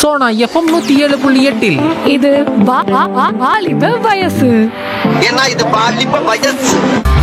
Sona FM நூத்தி ஏழு புள்ளி எட்டில் இது வா- வா- வா- வாலிப வயசு ஏன்னா இது பாலிப்ப வயசு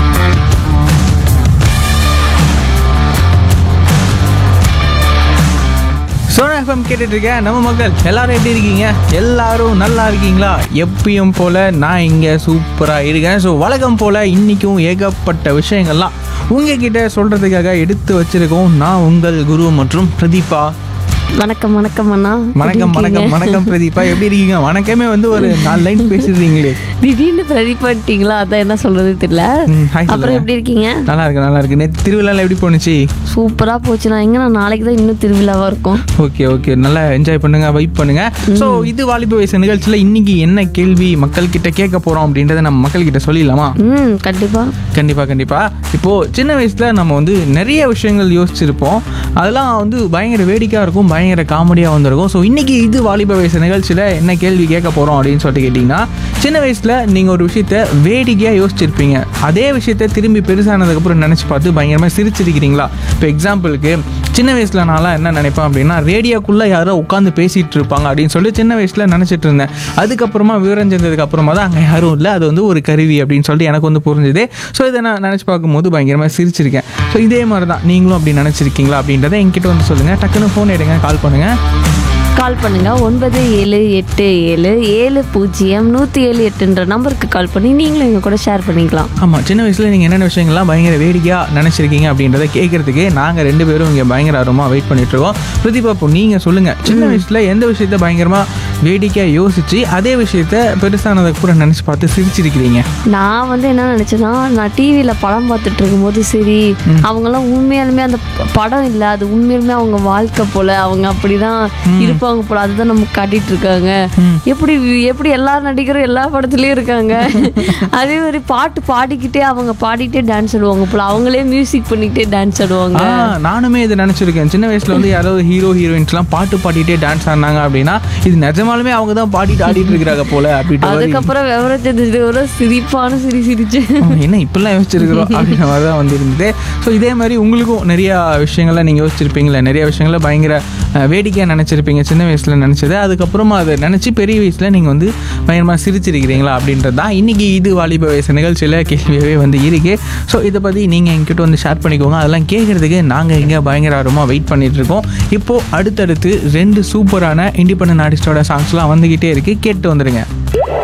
சோனா எஃப்எம் கேட்டுட்டு இருக்கேன் நம்ம மக்கள் எல்லாரும் எப்படி இருக்கீங்க எல்லாரும் நல்லா இருக்கீங்களா எப்பயும் போல நான் இங்கே சூப்பராக இருக்கேன் ஸோ வழக்கம் போல இன்னைக்கும் ஏகப்பட்ட விஷயங்கள்லாம் உங்ககிட்ட சொல்றதுக்காக எடுத்து வச்சிருக்கோம் நான் உங்கள் குரு மற்றும் பிரதீபா வணக்கம் வணக்கம் அண்ணா வணக்கம் எப்படி வணக்கம் இருக்கீங்க? வணக்கம் பிரதீபா எப்படி இருக்கீங்க வணக்கமே வந்து ஒரு நாலு லைன் பேசிடுறீங்களே திடீர்னு பிரதி பண்ணிட்டீங்களா அதான் என்ன சொல்றது தெரியல ம், hi அப்புறம் சொல்லுங்க. எப்படி இருக்கீங்க நல்லா இருக்கு நல்லா இருக்கு நேற்று திருவிழாவில் எப்படி போணுச்சு சூப்பரா போச்சு நான் எங்க நான் நாளைக்கு தான் இன்னும் திருவிழாவா இருக்கும் ஓகே ஓகே நல்லா என்ஜாய் பண்ணுங்க வைப் பண்ணுங்க ஸோ இது வாலிப வயசு நிகழ்ச்சியில் இன்னைக்கு என்ன கேள்வி மக்கள் கிட்ட கேட்க போறோம் அப்படின்றத நம்ம மக்கள் கிட்ட சொல்லிடலாமா ம் கண்டிப்பா கண்டிப்பா கண்டிப்பா இப்போ சின்ன வயசுல நம்ம வந்து நிறைய விஷயங்கள் யோசிச்சிருப்போம் அதெல்லாம் வந்து பயங்கர வேடிக்கையா இருக்கும் பயங்கர காமெடியா வந்திருக்கும் ஸோ இன்னைக்கு இது வாலிப வயசு நிகழ்ச்சியில என்ன கேள்வி கேட்க போறோம் அப்படின்னு சொல்லிட்டு கேட்டிங்கன்னா சின்ன வயசுல நீங்க ஒரு விஷயத்த வேடிக்கையா யோசிச்சிருப்பீங்க அதே விஷயத்த திரும்பி பெருசானதுக்கப்புறம் நினைச்சு பார்த்து பயங்கரமா சிரிச்சிருக்கிறீங்களா இப்போ எக்ஸாம்பிளுக்கு சின்ன வயசுல நான்லாம் என்ன நினைப்பேன் அப்படின்னா ரேடியோக்குள்ள யாரோ உட்காந்து பேசிட்டு இருப்பாங்க அப்படின்னு சொல்லி சின்ன வயசுல நினைச்சிட்டு இருந்தேன் அதுக்கப்புறமா விவரம் தெரிஞ்சதுக்கு அப்புறமா தான் அங்கே யாரும் இல்லை அது வந்து ஒரு கருவி அப்படின்னு சொல்லிட்டு எனக்கு வந்து புரிஞ்சுது ஸோ இதை நான் நினச்சி பார்க்கும்போது பயங்கரமாக சிரிச்சிருக்கேன் ஸோ இதே மாதிரி தான் நீங்களும் அப்படி நினச்சிருக்கீங்களா அப்படின்றத என்கிட்ட வந்து சொல்லுங்கள் டக்குன்னு ஃபோன் எடுங்க கால் பண்ணுங்கள் கால் பண்ணுங்க ஒன்பது ஏழு எட்டு ஏழு ஏழு பூஜ்ஜியம் நூத்தி ஏழு எட்டுன்ற நம்பருக்கு கால் பண்ணி நீங்களும் எங்க கூட ஷேர் பண்ணிக்கலாம் ஆமாம் சின்ன வயசில் நீங்கள் என்னென்ன விஷயங்கள்லாம் பயங்கர வேடிக்கையாக நினச்சிருக்கீங்க அப்படின்றத கேட்குறதுக்கு நாங்கள் ரெண்டு பேரும் இங்கே பயங்கர ஆர்வமாக வெயிட் பண்ணிட்டு இருக்கோம் பிரதீபா இப்போ நீங்கள் சொல்லுங்கள் சின்ன வயசில் எந்த விஷயத்த பயங்கரமாக வேடிக்கையாக யோசிச்சு அதே விஷயத்த பெருசானதுக்கு கூட நினச்சி பார்த்து சிரிச்சிருக்கிறீங்க நான் வந்து என்ன நினைச்சேன்னா நான் டிவியில படம் பார்த்துட்டு இருக்கும்போது சரி அவங்கெல்லாம் உண்மையாலுமே அந்த ப- படம் இல்லை அது உண்மையாலுமே அவங்க வாழ்க்கை போல அவங்க அப்படிதான் இருப்பாங்க போல அதுதான் நமக்கு காட்டிட்டு இருக்காங்க எப்படி எப்படி எல்லா நடிகரும் எல்லா படத்துலயும் இருக்காங்க அதே மாதிரி பாட்டு பாடிக்கிட்டே அவங்க பாடிக்கிட்டே டான்ஸ் ஆடுவாங்க போல அவங்களே மியூசிக் பண்ணிக்கிட்டே டான்ஸ் ஆடுவாங்க ஆ நானுமே இதை நினச்சிருக்கேன் சின்ன வயசில் வந்து யாராவது ஹீரோ ஹீரோயின்ஸ்லாம் பாட்டு பாடிட்டே டான்ஸ் ஆடினாங்க அப்படின்னா இது நிஜமாலுமே அவங்க தான் பாடிட்டு ஆடிட்டு இருக்கிறாங்க போல அப்படின்ற மாதிரி அதுக்கப்புறம் விவரம் தெரிஞ்சது ஒரு சிரிப்பான சிரி சிரிச்சு ஆமா, என்ன இப்படிலாம் யோசிச்சிருக்கிறோம் அப்படின்ற மாதிரி தான் வந்து இருந்தது ஸோ இதே மாதிரி உங்களுக்கும் நிறைய விஷயங்கள்லாம் நீங்கள் யோசிச்சிருப்பீங்களே நிறைய விஷயங்கள பயங்கர அஹ், வேடிக்கையாக நினச்சிருப்பீங்க சின்ன வயசில் நினச்சது அதுக்கப்புறமா அதை நினச்சி பெரிய வயசில் நீங்கள் வந்து பயங்கரமாக சிரிச்சிருக்கிறீங்களா அப்படின்றது தான் இன்றைக்கி இது வாலிப வயசு நிகழ்ச்சியில் கேள்வியாகவே வந்து இருக்கு ஸோ இதை பற்றி நீங்கள் எங்கிட்ட வந்து ஷேர் பண்ணிக்கோங்க அதெல்லாம் கேட்குறதுக்கு நாங்கள் இங்கே பயங்கர ஆர்வமாக வெயிட் பண்ணிட்டு இருக்கோம் இப்போது அடுத்தடுத்து ரெண்டு சூப்பரான இண்டிபெண்டன்ட் ஆர்டிஸ்டோட சாங்ஸ்லாம் வந்துக்கிட்டே இருக்குது கேட்டு வந்துடுங்க